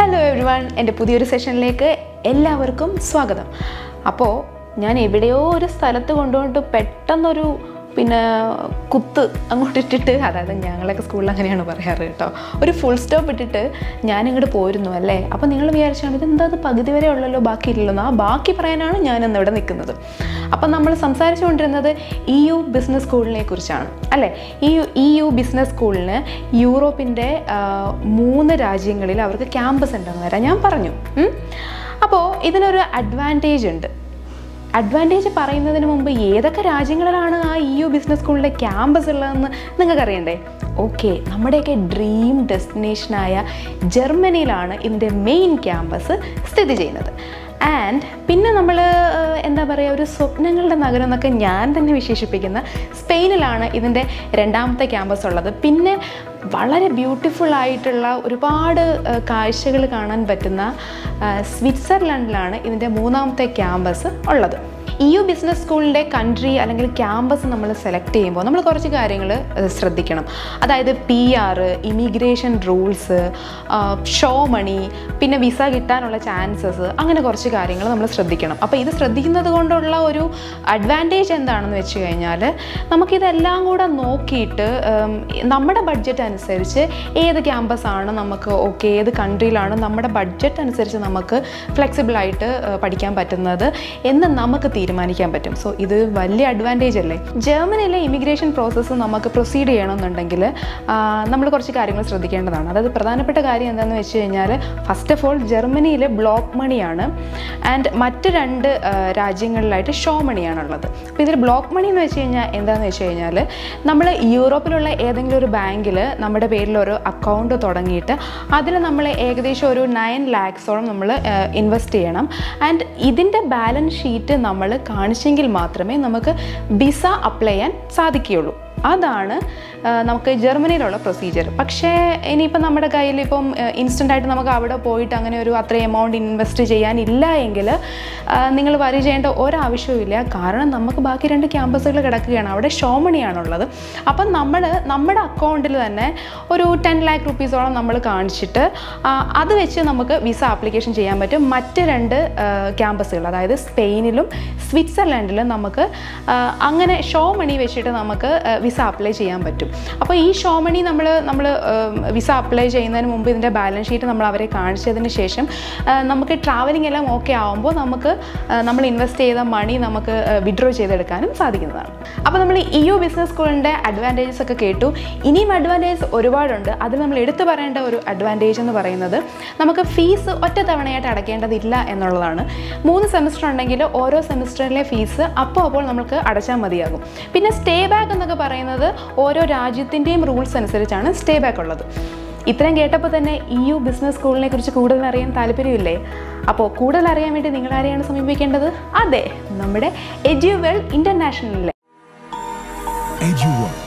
Hello every one എൻ്റെ പുതിയൊരു സെഷനിലേക്ക് എല്ലാവർക്കും സ്വാഗതം അപ്പോൾ ഞാൻ എവിടെയോ ഒരു സ്ഥലത്ത് കൊണ്ടുപോയിട്ട് പെട്ടെന്നൊരു പിന്നെ കുത്ത് അങ്ങോട്ട് ഇട്ടിട്ട് അതായത് ഞങ്ങളൊക്കെ സ്കൂളിൽ അങ്ങനെയാണ് പറയാറ് കേട്ടോ ഒരു ഫുൾ സ്റ്റോപ്പ് ഇട്ടിട്ട് ഞാൻ ഇങ്ങോട്ട് പോയിരുന്നു അല്ലേ അപ്പോൾ നിങ്ങൾ വിചാരിച്ചാണ് ഇത് എന്താ ഇത് പകുതി വരെ ഉള്ളല്ലോ ബാക്കി ഇല്ലല്ലോ ആ ബാക്കി പറയാനാണ് ഞാൻ ഇന്ന് ഇവിടെ നിൽക്കുന്നത് അപ്പം നമ്മൾ സംസാരിച്ചുകൊണ്ടിരുന്നത് ഇ യു ബിസിനസ് സ്കൂളിനെ കുറിച്ചാണ് അല്ലേ ഈ ഇ യു ബിസിനസ് സ്കൂളിന് യൂറോപ്പിൻ്റെ ആ, മൂന്ന് രാജ്യങ്ങളിൽ അവർക്ക് ക്യാമ്പസ് ഉണ്ടെന്ന് വരാം ഞാൻ പറഞ്ഞു ഉം. അപ്പോൾ ഇതിനൊരു അഡ്വാൻറ്റേജ് ഉണ്ട് അഡ്വാൻറ്റേജ് പറയുന്നതിന് മുമ്പ് ഏതൊക്കെ രാജ്യങ്ങളിലാണ് ആ ഇ യു ബിസിനസ് സ്കൂളിൻ്റെ ക്യാമ്പസ് ഉള്ളതെന്ന് നിങ്ങൾക്ക് അറിയണ്ടേ ഓക്കെ നമ്മുടെയൊക്കെ ഡ്രീം ഡെസ്റ്റിനേഷനായ ജർമ്മനിയിലാണ് ഇതിൻ്റെ മെയിൻ ക്യാമ്പസ് സ്ഥിതി ചെയ്യുന്നത് ആൻഡ് പിന്നെ നമ്മൾ എന്താ പറയുക ഒരു സ്വപ്നങ്ങളുടെ നഗരം എന്നൊക്കെ ഞാൻ തന്നെ വിശേഷിപ്പിക്കുന്ന സ്പെയിനിലാണ് ഇതിൻ്റെ രണ്ടാമത്തെ ക്യാമ്പസ് ഉള്ളത് പിന്നെ വളരെ ബ്യൂട്ടിഫുൾ ആയിട്ടുള്ള ഒരുപാട് കാഴ്ചകൾ കാണാൻ പറ്റുന്ന ആ, സ്വിറ്റ്സർലൻഡിലാണ് ഇതിൻ്റെ മൂന്നാമത്തെ ക്യാമ്പസ് ഉള്ളത് ഇ യു ബിസിനസ് സ്കൂളിൻ്റെ കൺട്രി അല്ലെങ്കിൽ ക്യാമ്പസ് നമ്മൾ സെലക്ട് ചെയ്യുമ്പോൾ നമ്മൾ കുറച്ച് കാര്യങ്ങൾ ശ്രദ്ധിക്കണം അതായത് P R immigration rules show money പിന്നെ വിസ കിട്ടാനുള്ള ചാൻസസ് അങ്ങനെ കുറച്ച് കാര്യങ്ങൾ നമ്മൾ ശ്രദ്ധിക്കണം അപ്പോൾ ഇത് ശ്രദ്ധിക്കുന്നത് കൊണ്ടുള്ള ഒരു അഡ്വാൻറ്റേജ് എന്താണെന്ന് വെച്ച് കഴിഞ്ഞാൽ നമുക്കിതെല്ലാം കൂടെ നോക്കിയിട്ട് ഉം, നമ്മുടെ ബഡ്ജറ്റ് അനുസരിച്ച് ഏത് ക്യാമ്പസാണ് നമുക്ക് ഓക്കെ ഏത് കൺട്രിയിലാണ് നമ്മുടെ ബഡ്ജറ്റ് അനുസരിച്ച് നമുക്ക് ഫ്ലെക്സിബിളായിട്ട് പഠിക്കാൻ പറ്റുന്നത് എന്ന് നമുക്ക് തീരുമാനിക്കാൻ പറ്റും സോ ഇത് വലിയ അഡ്വാൻറ്റേജ് അല്ലേ ജർമ്മനിയിലെ ഇമിഗ്രേഷൻ പ്രോസസ്സ് നമുക്ക് പ്രൊസീഡ് ചെയ്യണമെന്നുണ്ടെങ്കിൽ നമ്മൾ കുറച്ച് കാര്യങ്ങൾ ശ്രദ്ധിക്കേണ്ടതാണ് അതായത് പ്രധാനപ്പെട്ട കാര്യം എന്താണെന്ന് വെച്ച് കഴിഞ്ഞാൽ ഫസ്റ്റ് ഓഫ് ഓൾ ജർമ്മനിയിൽ ബ്ലോക്ക് മണിയാണ് ആൻഡ് മറ്റ് രണ്ട് ആ, രാജ്യങ്ങളിലായിട്ട് ഷോ മണിയാണുള്ളത് അപ്പോൾ ഇതിൽ ബ്ലോക്ക് മണി എന്ന് വെച്ച് കഴിഞ്ഞാൽ എന്താണെന്ന് വെച്ച് കഴിഞ്ഞാൽ നമ്മൾ യൂറോപ്പിലുള്ള ഏതെങ്കിലും ഒരു ബാങ്കിൽ നമ്മുടെ പേരിൽ ഒരു അക്കൗണ്ട് തുടങ്ങിയിട്ട് അതിൽ നമ്മൾ ഏകദേശം ഒരു നയൻ ലാക്സോളം നമ്മൾ ഇൻവെസ്റ്റ് ചെയ്യണം ആൻഡ് ഇതിൻ്റെ ബാലൻസ് ഷീറ്റ് നമ്മൾ കാണിച്ചെങ്കിൽ മാത്രമേ നമുക്ക് വിസ അപ്ലൈ ചെയ്യാൻ സാധിക്കുകയുള്ളൂ അതാണ് ആ, നമുക്ക് ജർമ്മനിയിലുള്ള പ്രൊസീജിയർ പക്ഷേ ഇനിയിപ്പോൾ നമ്മുടെ കയ്യിൽ ഇപ്പം ഇൻസ്റ്റൻ്റ് ആയിട്ട് നമുക്ക് അവിടെ പോയിട്ട് അങ്ങനെ ഒരു അത്രയും എമൗണ്ട് ഇൻവെസ്റ്റ് ചെയ്യാനില്ല എങ്കിൽ നിങ്ങൾ വരി ചെയ്യേണ്ട ഒരാവശ്യവുമില്ല കാരണം നമുക്ക് ബാക്കി രണ്ട് ക്യാമ്പസുകൾ കിടക്കുകയാണ് അവിടെ ഷോമണിയാണുള്ളത് അപ്പം നമ്മൾ നമ്മുടെ അക്കൗണ്ടിൽ തന്നെ ഒരു ടെൻ ലാക്ക് റുപ്പീസോളം നമ്മൾ കാണിച്ചിട്ട് ആ, അത് വെച്ച് നമുക്ക് വിസ ആപ്ലിക്കേഷൻ ചെയ്യാൻ പറ്റും മറ്റ് രണ്ട് ക്യാമ്പസുകൾ അതായത് സ്പെയിനിലും സ്വിറ്റ്സർലൻഡിലും നമുക്ക് ആ, അങ്ങനെ ഷോ മണി വെച്ചിട്ട് നമുക്ക് വിസ അപ്ലൈ ചെയ്യാൻ പറ്റും അപ്പോൾ ഈ ഷോ മണി നമ്മൾ നമ്മൾ വിസ അപ്ലൈ ചെയ്യുന്നതിന് മുമ്പ് ഇതിൻ്റെ ബാലൻസ് ഷീറ്റ് നമ്മൾ അവരെ കാണിച്ചതിന് ശേഷം ആ, നമുക്ക് ട്രാവലിംഗ് എല്ലാം ഓക്കെ ആകുമ്പോൾ നമുക്ക് ആ, നമ്മൾ ഇൻവെസ്റ്റ് ചെയ്ത മണി നമുക്ക് വിഡ്രോ ചെയ്തെടുക്കാനും സാധിക്കുന്നതാണ് അപ്പോൾ നമ്മൾ ഇ യു ബിസിനസ് സ്കൂളിൻ്റെ അഡ്വാൻറ്റേജസ് ഒക്കെ കേട്ടു ഇനിയും അഡ്വാൻറ്റേജസ് ഒരുപാടുണ്ട് അതിൽ നമ്മൾ എടുത്തു പറയേണ്ട ഒരു അഡ്വാൻറ്റേജ് എന്ന് പറയുന്നത് നമുക്ക് ഫീസ് ഒറ്റ തവണയായിട്ട് അടയ്ക്കേണ്ടതില്ല എന്നുള്ളതാണ് മൂന്ന് സെമിസ്റ്റർ ഉണ്ടെങ്കിൽ ഓരോ സെമിസ്റ്ററിലെ ഫീസ് അപ്പോൾ അപ്പോൾ നമുക്ക് അടച്ചാൽ മതിയാകും പിന്നെ സ്റ്റേ ബാക്ക് എന്നൊക്കെ പറയുന്നത് ഓരോ രാജ്യത്തിൻ്റെയും റൂൾസ് അനുസരിച്ചാണ് സ്റ്റേ ബാക്ക് ഉള്ളത് ഇത്രയും കേട്ടപ്പോൾ തന്നെ ഇ യു ബിസിനസ് സ്കൂളിനെ കുറിച്ച് കൂടുതൽ അറിയാൻ താല്പര്യമില്ലേ അപ്പോൾ കൂടുതൽ അറിയാൻ വേണ്ടി നിങ്ങൾ ആരെയാണ് സമീപിക്കേണ്ടത് അതെ നമ്മുടെ എഡ്യൂവെൽ ഇൻ്റർനാഷണലിലെ EduWorld,